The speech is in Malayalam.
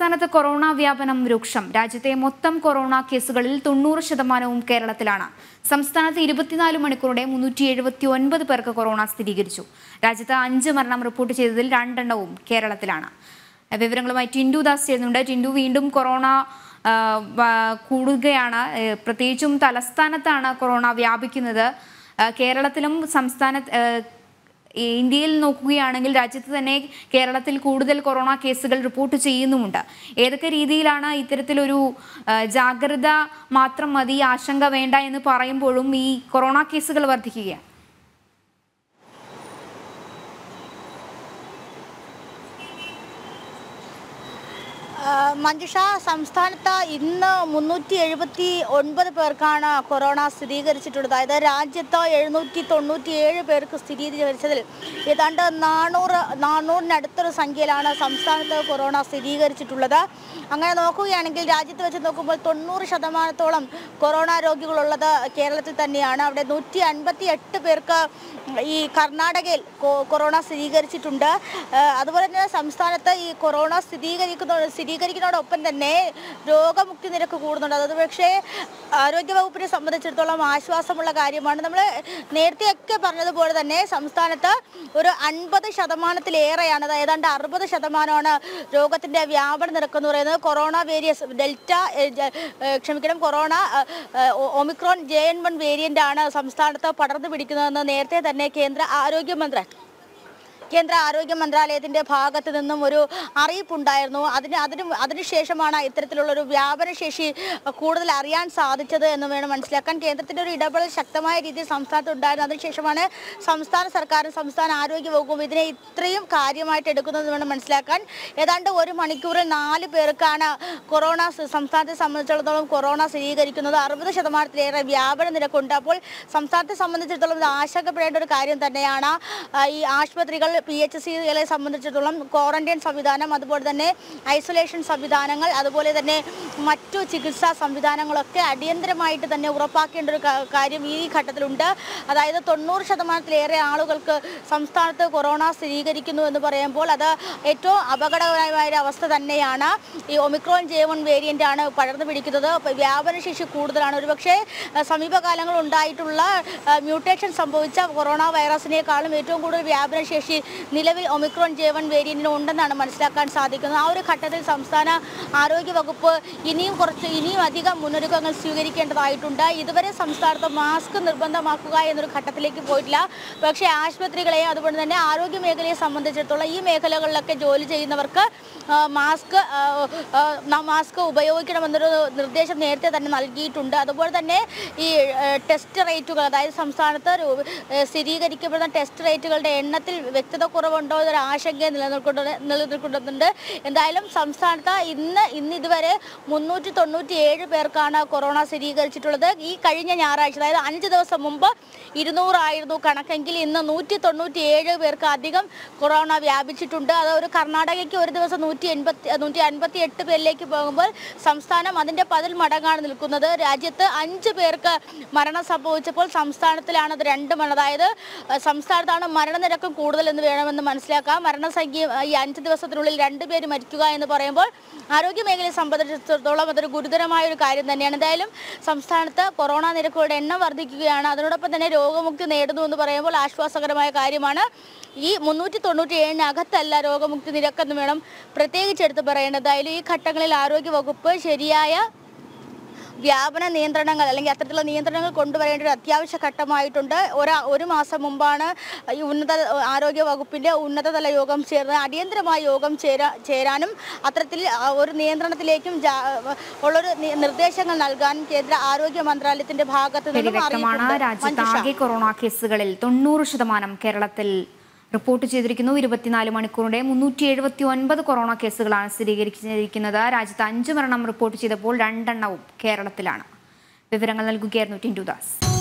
സംസ്ഥാനത്ത് കൊറോണ വ്യാപനം രൂക്ഷം രാജ്യത്തെ മൊത്തം കൊറോണ കേസുകളിൽ തൊണ്ണൂറ് ശതമാനവും കേരളത്തിലാണ് സംസ്ഥാനത്ത് ഇരുപത്തിനാല് മണിക്കൂറുടെ മുന്നൂറ്റി എഴുപത്തി ഒൻപത് പേർക്ക് കൊറോണ സ്ഥിരീകരിച്ചു രാജ്യത്ത് അഞ്ച് മരണം റിപ്പോർട്ട് ചെയ്തതിൽ രണ്ടെണ്ണവും കേരളത്തിലാണ് വിവരങ്ങളുമായി ടിൻഡു ദാസ് ചെയ്യുന്നുണ്ട് ടിൻഡു വീണ്ടും കൊറോണ ആ, വ- കൂടുകയാണ് ഏ, പ്രത്യേകിച്ചും തലസ്ഥാനത്താണ് കൊറോണ വ്യാപിക്കുന്നത് ആ, കേരളത്തിലും സംസ്ഥാന ഏ, ഇന്ത്യയിൽ നോക്കുകയാണെങ്കിൽ രാജ്യത്ത് തന്നെ കേരളത്തിൽ കൂടുതൽ കൊറോണ കേസുകൾ റിപ്പോർട്ട് ചെയ്യുന്നുമുണ്ട് ഏതൊക്കെ രീതിയിലാണ് ഇത്തരത്തിലൊരു ആ, ജാഗ്രത മാത്രം മതി ആശങ്ക വേണ്ട എന്ന് പറയുമ്പോഴും ഈ കൊറോണ കേസുകൾ വർദ്ധിക്കുകയാണ് ആ, മഞ്ജുഷ സംസ്ഥാനത്ത് ഇന്ന് മുന്നൂറ്റി എഴുപത്തി ഒൻപത് പേർക്കാണ് കൊറോണ സ്ഥിരീകരിച്ചിട്ടുള്ളത് അതായത് രാജ്യത്ത് എഴുന്നൂറ്റി തൊണ്ണൂറ്റി ഏഴ് പേർക്ക് സ്ഥിരീകരിച്ചതിൽ ഏതാണ്ട് നാനൂറ് നാനൂറിനടുത്തൊരു സംഖ്യയിലാണ് സംസ്ഥാനത്ത് കൊറോണ സ്ഥിരീകരിച്ചിട്ടുള്ളത് അങ്ങനെ നോക്കുകയാണെങ്കിൽ രാജ്യത്ത് വെച്ച് നോക്കുമ്പോൾ തൊണ്ണൂറ് ശതമാനത്തോളം കൊറോണ രോഗികളുള്ളത് കേരളത്തിൽ തന്നെയാണ് അവിടെ നൂറ്റി അൻപത്തി എട്ട് പേർക്ക് ഈ കർണാടകയിൽ കൊ- കൊറോണ സ്ഥിരീകരിച്ചിട്ടുണ്ട് ആ, അതുപോലെ തന്നെ സംസ്ഥാനത്ത് ഈ കൊറോണ സ്ഥിരീകരിക്കുന്ന സ്ഥിരീകരിക്കുന്നതോടൊപ്പം തന്നെ രോഗമുക്തി നിരക്ക് കൂടുന്നുണ്ട് അത് പക്ഷേ ആരോഗ്യവകുപ്പിനെ സംബന്ധിച്ചിടത്തോളം ആശ്വാസമുള്ള കാര്യമാണ് നമ്മൾ നേരത്തെയൊക്കെ പറഞ്ഞതുപോലെ തന്നെ സംസ്ഥാനത്ത് ഒരു അൻപത് ശതമാനത്തിലേറെയാണ് അത് ഏതാണ്ട് അറുപത് ശതമാനമാണ് രോഗത്തിന്റെ വ്യാപന നിരക്ക് എന്ന് പറയുന്നത് കൊറോണ വേരിയസ് ഡെൽറ്റ ഏ, ജ- ഏ, ക്ഷമിക്കണം കൊറോണ ഏ, ഏ, ഒ- omicron J N one variant ആണ് സംസ്ഥാനത്ത് പടർന്നു പിടിക്കുന്നതെന്ന് നേരത്തെ തന്നെ കേന്ദ്ര ആരോഗ്യമന്ത്രി കേന്ദ്ര ആരോഗ്യ മന്ത്രാലയത്തിന്റെ ഭാഗത്ത് നിന്നും ഒരു അറിയിപ്പുണ്ടായിരുന്നു അതിന് അതിന് അതിനുശേഷമാണ് ഇത്തരത്തിലുള്ളൊരു വ്യാപനശേഷി കൂടുതൽ അറിയാൻ സാധിച്ചത് എന്ന് വേണം മനസ്സിലാക്കാൻ കേന്ദ്രത്തിന്റെ ഒരു ഇടപെടൽ ശക്തമായ രീതിയിൽ സംസ്ഥാനത്ത് ഉണ്ടായിരുന്നു അതിനുശേഷമാണ് സംസ്ഥാന സർക്കാരും സംസ്ഥാന ആരോഗ്യ വകുപ്പും ഇതിനെ ഇത്രയും കാര്യമായിട്ട് എടുക്കുന്നത് വേണം മനസ്സിലാക്കാൻ ഏതാണ്ട് ഒരു മണിക്കൂറിൽ നാല് പേർക്കാണ് കൊറോണ സ- സംസ്ഥാനത്തെ സംബന്ധിച്ചിടത്തോളം കൊറോണ സ്ഥിരീകരിക്കുന്നത് അറുപത് ശതമാനത്തിലേറെ വ്യാപന നിരക്കുണ്ട് അപ്പോൾ സംസ്ഥാനത്തെ സംബന്ധിച്ചിടത്തോളം ഇത് ആശങ്കപ്പെടേണ്ട ഒരു കാര്യം തന്നെയാണ് ആ, ഈ ആശുപത്രികൾ പി എച്ച് സികളെ സംബന്ധിച്ചിടത്തോളം ക്വാറന്റൈൻ സംവിധാനം അതുപോലെ തന്നെ ഐസൊലേഷൻ സംവിധാനങ്ങൾ അതുപോലെ തന്നെ മറ്റു ചികിത്സാ സംവിധാനങ്ങളൊക്കെ അടിയന്തരമായിട്ട് തന്നെ ഉറപ്പാക്കേണ്ട ഒരു കാ- കാര്യം ഈ ഘട്ടത്തിലുണ്ട് അതായത് തൊണ്ണൂറ് ശതമാനത്തിലേറെ ആളുകൾക്ക് സംസ്ഥാനത്ത് കൊറോണ സ്ഥിരീകരിക്കുന്നു എന്ന് പറയുമ്പോൾ അത് ഏറ്റവും അപകടകരമായ ഒരു അവസ്ഥ തന്നെയാണ് ഈ ഒമിക്രോൺ ജെ വൺ വേരിയന്റ് ആണ് പടർന്നു പിടിക്കുന്നത് അപ്പോൾ വ്യാപനശേഷി കൂടുതലാണ് ഒരുപക്ഷെ അഹ് സമീപകാലങ്ങളിൽ ഉണ്ടായിട്ടുള്ള മ്യൂട്ടേഷൻ സംഭവിച്ച കൊറോണ വൈറസിനേക്കാളും ഏറ്റവും കൂടുതൽ വ്യാപനശേഷി നിലവിൽ ഒമിക്രോൺ ജെ വൺ വേരിയന്റിന് ഉണ്ടെന്നാണ് മനസ്സിലാക്കാൻ സാധിക്കുന്നത് ആ ഒരു ഘട്ടത്തിൽ സംസ്ഥാന ആരോഗ്യ വകുപ്പ് ഇനിയും കുറച്ച് ഇനിയും അധികം മുന്നൊരുക്കങ്ങൾ സ്വീകരിക്കേണ്ടതായിട്ടുണ്ട് ഇതുവരെ സംസ്ഥാനത്ത് മാസ്ക് നിർബന്ധമാക്കുക എന്നൊരു ഘട്ടത്തിലേക്ക് പോയിട്ടില്ല പക്ഷേ ആശുപത്രികളെ അതുപോലെ തന്നെ ആരോഗ്യ മേഖലയെ സംബന്ധിച്ചിടത്തോളം ഈ മേഖലകളിലൊക്കെ ജോലി ചെയ്യുന്നവർക്ക് ആ, മാസ്ക് ആ, ആ, ന- മാസ്ക് ഉപയോഗിക്കണമെന്നൊരു നിർദ്ദേശം നേരത്തെ തന്നെ നൽകിയിട്ടുണ്ട് അതുപോലെ തന്നെ ഈ ഏ, ടെസ്റ്റ് റേറ്റുകൾ അതായത് സംസ്ഥാനത്ത് രൂ- ഏ, സ്ഥിരീകരിക്കപ്പെടുന്ന ടെസ്റ്റ് റേറ്റുകളുടെ എണ്ണത്തിൽ വ്യക്തത കുറവുണ്ടോ എന്നൊരു ആശങ്ക നിലനിൽക്കുന്നുണ്ട് നിലനിൽക്കുന്നുണ്ട് എന്തായാലും സംസ്ഥാനത്ത് ഇന്ന് ഇന്ന് ഇതുവരെ മുന്നൂറ്റി തൊണ്ണൂറ്റി ഏഴ് പേർക്കാണ് കൊറോണ സ്ഥിരീകരിച്ചിട്ടുള്ളത് ഈ കഴിഞ്ഞ ഞായറാഴ്ച അതായത് അഞ്ച് ദിവസം മുമ്പ് ഇരുന്നൂറായിരുന്നു കണക്കെങ്കിൽ ഇന്ന് നൂറ്റി തൊണ്ണൂറ്റി ഏഴ് പേർക്ക് അധികം കൊറോണ വ്യാപിച്ചിട്ടുണ്ട് അത് ഒരു കർണാടകയ്ക്ക് ഒരു ദിവസം നൂറ്റി എൺപത്തി നൂറ്റി അൻപത്തി എട്ട് പേരിലേക്ക് പോകുമ്പോൾ സംസ്ഥാനം അതിൻ്റെ പതിൽ മടങ്ങാണ് നിൽക്കുന്നത് രാജ്യത്ത് അഞ്ച് പേർക്ക് മരണം സംഭവിച്ചപ്പോൾ സംസ്ഥാനത്തിലാണ് അത് രണ്ട് മരണം അതായത് അഹ് സംസ്ഥാനത്താണ് മരണനിരക്കും കൂടുതലെന്ന് വേണമെന്ന് മനസ്സിലാക്കാം മരണസംഖ്യ അഹ് ഈ അഞ്ച് ദിവസത്തിനുള്ളിൽ രണ്ട് പേര് മരിക്കുക എന്ന് പറയുമ്പോൾ ആരോഗ്യ മേഖലയെ സംബന്ധിച്ചിടത്തോളം അതൊരു ഗുരുതരമായ ഒരു കാര്യം തന്നെയാണ് എന്തായാലും സംസ്ഥാനത്ത് കൊറോണ നിരക്കുകളുടെ എണ്ണം വർദ്ധിക്കുകയാണ് അതിനോടൊപ്പം തന്നെ രോഗമുക്തി നേടുന്നു എന്ന് പറയുമ്പോൾ ആശ്വാസകരമായ കാര്യമാണ് ഈ മുന്നൂറ്റി തൊണ്ണൂറ്റി ഏഴിനകത്തല്ല രോഗമുക്തി നിരക്കെന്ന് വേണം പ്രത്യേകിച്ച് എടുത്ത് പറയേണ്ടത് എന്തായാലും ഈ ഘട്ടങ്ങളിൽ ആരോഗ്യ വകുപ്പ് ശരിയായ വ്യാപന നിയന്ത്രണങ്ങൾ അല്ലെങ്കിൽ അത്തരത്തിലുള്ള നിയന്ത്രണങ്ങൾ കൊണ്ടുവരേണ്ട ഒരു അത്യാവശ്യ ഘട്ടമായിട്ടുണ്ട് ഒരു ഒരു മാസം മുമ്പാണ് ഈ ഉന്നത ആരോഗ്യ വകുപ്പിന്റെ ഉന്നതതല യോഗം ചേർന്ന് അടിയന്തരമായ യോഗം ചേരാ ചേരാനും അത്തരത്തിൽ ആ, ഒരു നിയന്ത്രണത്തിലേക്കും ജാ- ഉള്ളൊരു നി- നിർദ്ദേശങ്ങൾ നൽകാനും കേന്ദ്ര ആരോഗ്യ മന്ത്രാലയത്തിന്റെ ഭാഗത്ത് ശരി നിന്നും വ്യക്തമാണ് അറിയിപ്പുണ്ട്. രാജ്യത്ത് മഞ്ജുഷ. ആകെ കൊറോണ കേസുകളിൽ തൊണ്ണൂറ് ശതമാനം കേരളത്തിൽ റിപ്പോർട്ട് ചെയ്തിരിക്കുന്നു ഇരുപത്തിനാല് മണിക്കൂറിന്റെ മുന്നൂറ്റി എഴുപത്തി ഒൻപത് കൊറോണ കേസുകളാണ് സ്ഥിരീകരിച്ചിരിക്കുന്നത് രാജ്യത്ത് അഞ്ച് മരണം റിപ്പോർട്ട് ചെയ്തപ്പോൾ രണ്ടെണ്ണവും കേരളത്തിലാണ് വിവരങ്ങൾ നൽകുകയായിരുന്നു ടിൻഡു ദാസ്